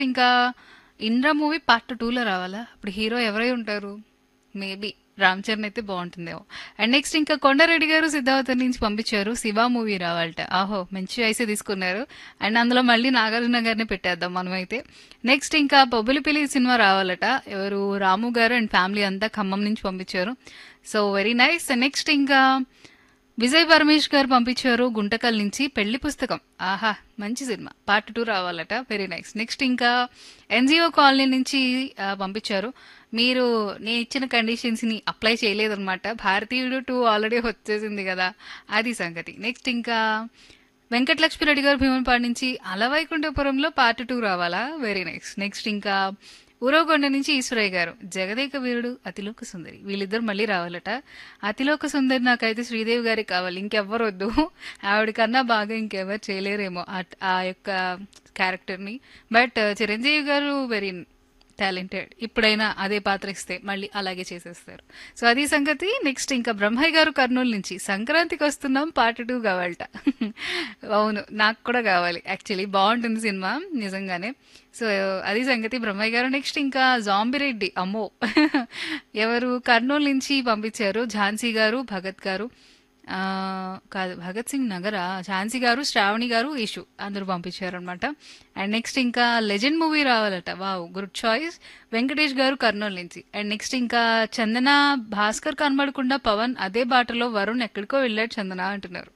ఇంకా 'Indra' movie part 2లో రావాలా? అప్పుడు హీరో ఎవరై ఉంటారు? మేబీ 'రామ్ చరణ్' అయితే బావుంటుందేమో. అండ్ నెక్స్ట్ ఇంకా 'కొండారెడ్డి' గారు 'సిద్ధార్థ' నుంచి పంపించారు. 'శివ' మూవీ రావాలట. ఆహో! మంచి చాయిసే తీసుకున్నారు. అండ్ అందులో మళ్ళీ 'నాగార్జున' గారినే పెట్టేద్దాం మనమైతే. నెక్స్ట్ ఇంకా 'బొబ్బిలిపిలి' సినిమా రావాలట. ఎవరు 'రాము' గారు అండ్ ఫ్యామిలీ అంతా ఖమ్మం నుంచి పంపించారు. So, very nice. నెక్స్ట్ ఇంకా విజయ్ పరమేష్ గారు పంపించారు 'గుంటకల్' నుంచి 'పెళ్లి పుస్తకం' ఆహా! మంచి సినిమా. పార్ట్ 2 రావాలట. Very nice. నెక్స్ట్ ఇంకా ఎన్‌జీఓ కాలనీ నుంచి ఆహ్, పంపించారు. మీరు నేనిచ్చిన కండిషన్స్‌ని అప్లై చేయలేదనమాట. 'భారతీయుడు 2' ఆల్రెడీ వచ్చేసింది గదా! అది సంగతి. నెక్స్ట్ ఇంకా వెంకటలక్ష్మి రెడ్డి గారు భీమునిపాడు నుంచి 'అలవైకుంఠపురంలో' పార్ట్ 2 రావాలా? Very nice. నెక్స్ట్ ఇంకా ఉరవకొండ నుంచి ఈశ్వరయ్య గారు 'జగదేక వీరుడు అతిలోక సుందరి' వీళ్ళిద్దరు మళ్ళీ రావాలట. 'అతిలోక సుందరి' నాకైతే శ్రీదేవి గారే కావాలి. ఇంకెవ్వరొద్దు. ఆవిడ కన్నా బాగా ఇంకెవరు చేయలేరేమో అట్ ఆ యొక్క క్యారెక్టర్‌ని. బట్ చిరంజీవి గారు వెరీ టాలెంటెడ్. ఇప్పుడైనా అదే పాత్ర ఇస్తే మళ్ళీ అలాగే చేసేస్తారు. సో, అది సంగతి. నెక్స్ట్ ఇంకా బ్రహ్మయ్య గారు కర్నూలు నుంచి 'సంక్రాంతికొస్తున్నాం పార్ట్ 2' కావాలట. అవును. నాకు కూడా కావాలి యాక్చువల్లీ. బావుంటుంది సినిమా నిజంగానే. సో, అది సంగతి బ్రహ్మయ్య గారు. నెక్స్ట్ ఇంకా 'జాంబిరెడ్డి' అమ్మో! ఎవరు కర్నూలు నుంచి పంపించారు. ఝాన్సీ గారు, భగత్ గారు ఆహ్, కాదు భగత్ సింగ్ నగరా? ఝాన్సీ గారు, శ్రావణి గారు, ఇషు అందరూ పంపించారనమాట. అండ్ నెక్స్ట్ ఇంకా 'లెజెండ్' మూవీ రావాలట. Wow! Good choice. Venkatesh garu Kurnool నుంచి. అండ్ నెక్స్ట్ ఇంకా 'చందన భాస్కర్ కనబడకుండా పవన్ అదే బాటలో వరుణ్ ఎక్కడికో వెళ్ళాడు చందన' అంటున్నారు.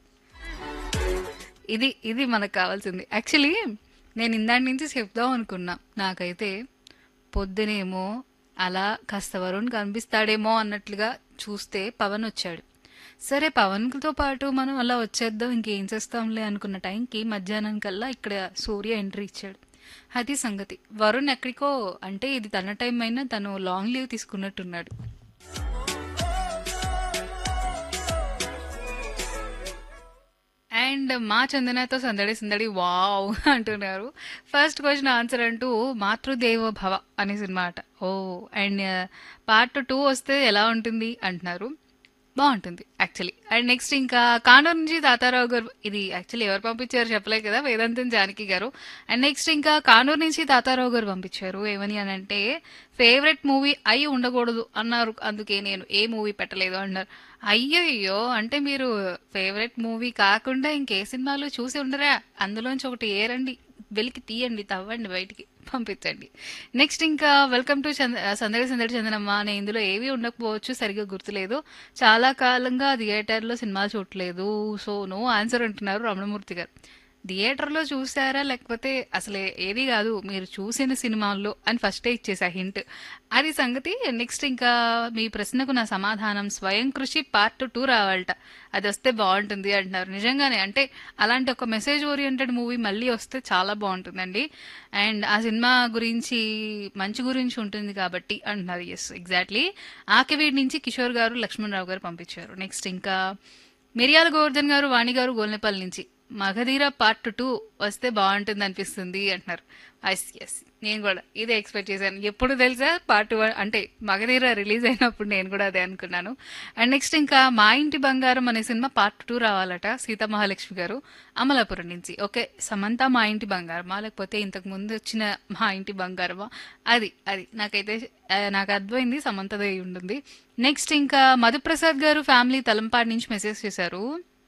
ఇది ఇది మనకు కావాల్సింది. యాక్చువల్లీ నేను ఇందాక నుంచి చెప్దాం అనుకున్నా. నాకైతే పొద్దునేమో అలా కాస్త వరుణ్ కనిపిస్తాడేమో అన్నట్లుగా చూస్తే పవన్ వచ్చాడు. సరే పవన్‌తో పాటు మనం అలా వచ్చేద్దాం ఇంకేం చేస్తాంలే అనుకున్న టైంకి మధ్యాహ్నం కల్లా ఇక్కడ సూర్య ఎంట్రీ ఇచ్చాడు. అది సంగతి. వరుణ్ ఎక్కడికో అంటే ఇది తన టైం అయినా తను లాంగ్ లీవ్ తీసుకున్నట్టున్నాడు. అండ్ మా చందనతో సందడి సందడి వావ్! అంటున్నారు. ఫస్ట్ క్వెషన్ ఆన్సర్ అంటూ 'మాతృదేవో భవ' అనే సినిమా అట. ఓహ్! అండ్ పార్ట్ 2 వస్తే ఎలా ఉంటుంది అంటున్నారు. బావుంటుంది యాక్చువల్లీ. అండ్ నెక్స్ట్ ఇంకా కానూరు నుంచి తాతారావు గారు ఇది యాక్చువల్లీ ఎవరు పంపించారో చెప్పలే కదా! వేదాంతం జానకి గారు. అండ్ నెక్స్ట్ ఇంకా కానూరు నుంచి తాతారావు గారు పంపించారు. ఏమని అనంటే ఫేవరెట్ మూవీ అయి ఉండకూడదు అన్నారు. అందుకే నేను ఏ మూవీ పెట్టలేదు అన్నారు. అయ్యయ్యో! అంటే మీరు ఫేవరెట్ మూవీ కాకుండా ఇంకే సినిమాలు చూసి ఉండరా? అందులోంచి ఒకటి ఏరండి. వెలికి తీయండి. తవ్వండి బయటికి. పంపించండి. నెక్స్ట్ ఇంకా వెల్కమ్ టు చంద సందడి సందడి చందనమ్మ అనే ఇందులో ఏవి ఉండకపోవచ్చు సరిగ్గా గుర్తులేదు. చాలా కాలంగా థియేటర్‌లో సినిమాలు చూడట్లేదు. సో, నో ఆన్సర్ అంటున్నారు రమణమూర్తి గారు. థియేటర్‌లో చూసారా? లేకపోతే అసలే ఏది కాదు. మీరు చూసిన సినిమాల్లో అని ఫస్టే ఇచ్చేసా హింట్. అది సంగతి. నెక్స్ట్ ఇంకా మీ ప్రశ్నకు నా సమాధానం 'స్వయం కృషి పార్ట్ 2' రావాలట. అదొస్తే బావుంటుంది అంటున్నారు. నిజంగానే అంటే అలాంటి ఒక మెసేజ్ ఓరియెంటెడ్ మూవీ మళ్ళీ వస్తే చాలా బావుంటుందండి. అండ్ ఆ సినిమా గురించి మంచి గురించి ఉంటుంది కాబట్టి అంటున్నారు. Yes exactly. ఆకివీడు నుంచి కిషోర్ గారు, లక్ష్మణరావు గారు పంపించారు. నెక్స్ట్ ఇంకా మిరియాల గోవర్ధన్ గారు, వాణి గారు గోల్నేపల్లి నుంచి 'మగధీర పార్ట్ 2' వస్తే బావుంటుందనిపిస్తుంది అంటున్నారు. యెస్. యెస్. నేను కూడా ఇదే ఎక్స్‌పెక్ట్ చేశాను. ఎప్పుడు తెలుసా? పార్ట్ 1 అంటే 'మగధీర' రిలీజ్ అయినప్పుడు నేను కూడా అదే అనుకున్నాను. అండ్ నెక్స్ట్ ఇంకా 'మా ఇంటి బంగారం' అనే సినిమా పార్ట్ 2 రావాలట. సీతామహాలక్ష్మి గారు అమలాపురం నుంచి. ఓకే. సమంత 'మా ఇంటి బంగారమా? లేకపోతే ఇంతకు ముందు వచ్చిన 'మా ఇంటి బంగారమా?' అది. అది. నాకైతే ఆహ్, నాకు అర్థమైంది సమంతదే అయ్యుంటుంది. నెక్స్ట్ ఇంకా మధుప్రసాద్ గారు ఫ్యామిలీ తలంపాడు నుంచి మెసేజ్ చేశారు.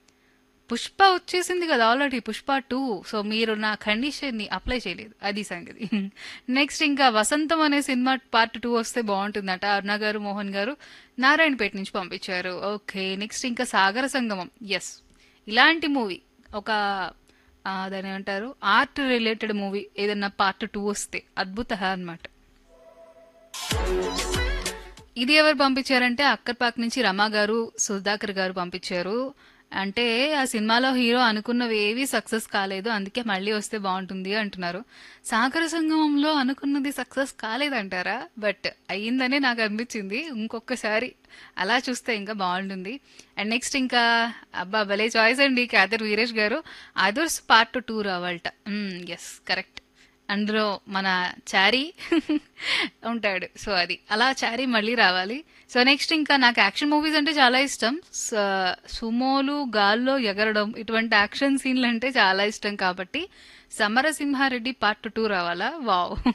పుష్ప వచ్చేసింది కదా! ఆల్రెడీ 'పుష్ప 2' సో, మీరు నా కండిషన్‌ని అప్లై చేయలేదు. అది సంగతి. నెక్స్ట్ ఇంకా 'వసంతం' అనే సినిమా పార్ట్ 2 వస్తే బావుంటుందట. అరుణ గారు, మోహన్ గారు నారాయణపేట నుంచి పంపించారు. ఓకే. నెక్స్ట్ ఇంకా 'సాగర సంగమం' యెస్. ఇలాంటి మూవీ ఒక ఆహ్, దాన్నేమంటారు ఆర్ట్ రిలేటెడ్ మూవీ ఏదన్నా పార్ట్ 2 వస్తే అద్భుతః అన్నమాట. ఇది ఎవరు పంపించారంటే అక్కర్పాక్ నుంచి రమ గారు, సుధాకర్ గారు పంపించారు. అంటే ఆ సినిమాలో హీరో అనుకున్నవేవి సక్సెస్ కాలేదు. అందుకే మళ్ళీ వస్తే బావుంటుంది అంటున్నారు. 'సాగర సంగమంలో' అనుకున్నది సక్సెస్ కాలేదంటారా? బట్ అయిందనే నాకు అనిపించింది. ఇంకొకసారి అలా చూస్తే ఇంకా బావుంటుంది. అండ్ నెక్స్ట్ ఇంకా అబ్బా! భలే చాయిస్ అండి. క్యాదర్ వీరేష్ గారు 'అదుర్స్ పార్ట్ 2' రావాలట. హ్మ్. యెస్. కరెక్ట్. అందులో మన చారీ ఉంటాడు సో అది అలా చారీ మళ్ళీ రావాలి సో నెక్స్ట్ ఇంకా నాకు యాక్షన్ మూవీస్ అంటే చాలా ఇష్టం స- సుమోలు గాల్లో ఎగరడం ఇటువంటి యాక్షన్ సీన్లు అంటే చాలా ఇష్టం కాబట్టి సమరసింహారెడ్డి పార్ట్ టూ రావాలా వావ్